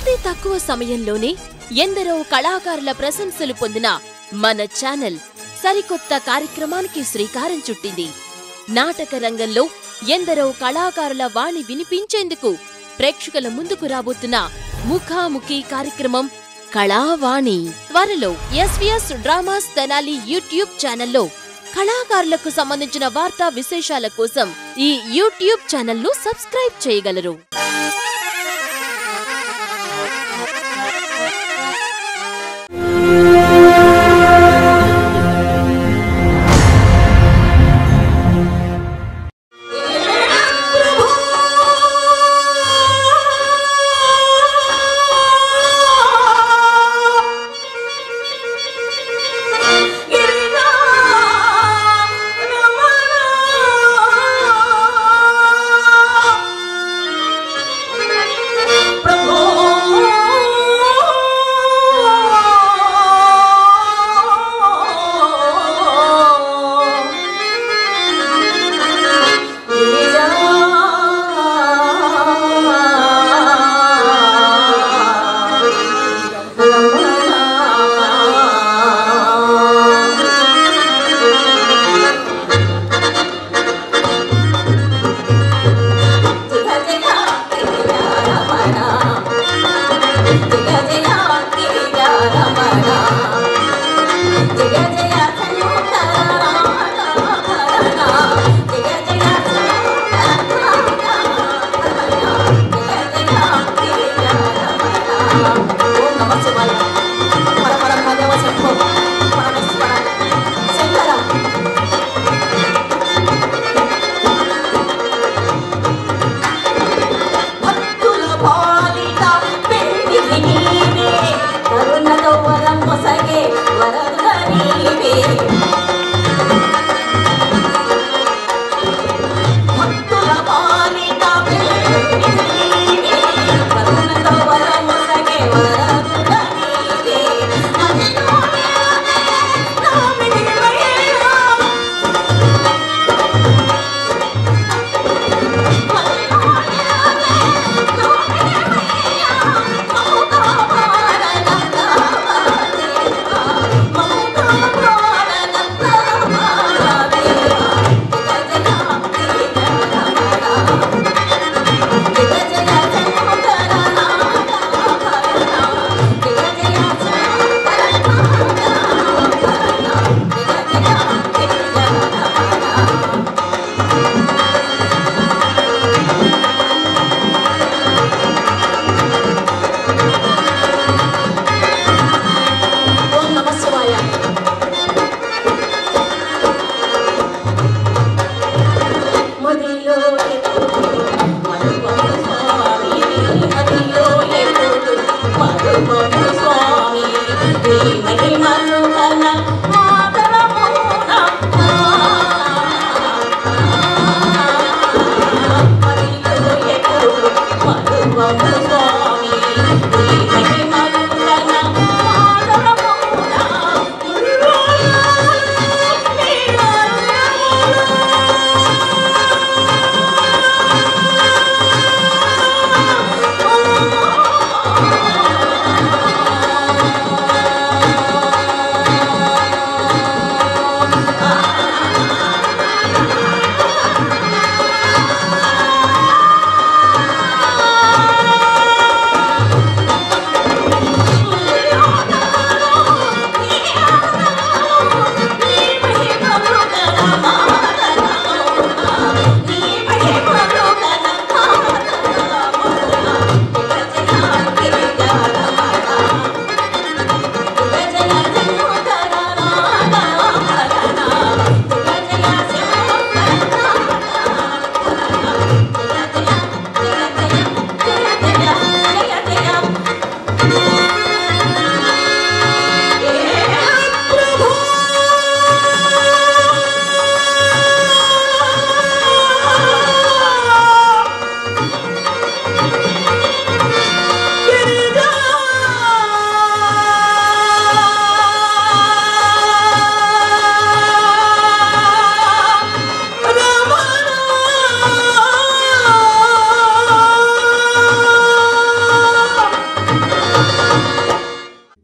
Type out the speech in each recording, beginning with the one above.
అతి తక్కువ సమయంలోనే ఎందరో కళాకారుల ప్రశంసలు పొందిన మన ఛానల్ సరికొత్త కార్యక్రమానికి శ్రీకారం చుట్టింది నాటక రంగంలో ఎందరో కళాకారుల వాణి వినిపించేందుకు ప్రేక్షకుల ముందుకు రాబోతున్న ముఖాముఖి కార్యక్రమం కళావాణి త్వరలో ఎస్వీఎస్ డ్రామాస్ తెనాలి యూట్యూబ్ ఛానల్లో కళాకారులకు సంబంధించిన వార్తా విశేషాల కోసం ఈ యూట్యూబ్ ఛానల్ను సబ్స్క్రైబ్ చేయగలరు గిరిజా రమణ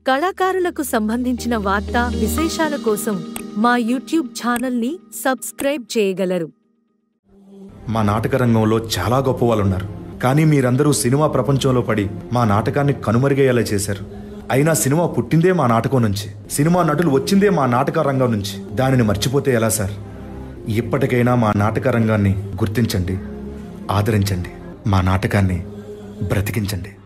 కళాకారులకు సంబంధించిన వార్తా విశేషాల కోసం మా యూట్యూబ్ ఛానల్ని సబ్స్క్రైబ్ చేయగలరు మా నాటక రంగంలో చాలా గొప్ప వాళ్ళు ఉన్నారు కానీ మీరందరూ సినిమా ప్రపంచంలో పడి మా నాటకాన్ని కనుమరుగయ్యేలా చేశారు అయినా సినిమా పుట్టిందే మా నాటకం నుంచి సినిమా నటులు వచ్చిందే మా నాటక రంగం నుంచి దానిని మర్చిపోతే ఎలా సార్ ఇప్పటికైనా మా నాటక రంగాన్ని గుర్తించండి ఆదరించండి మా నాటకాన్ని బ్రతికించండి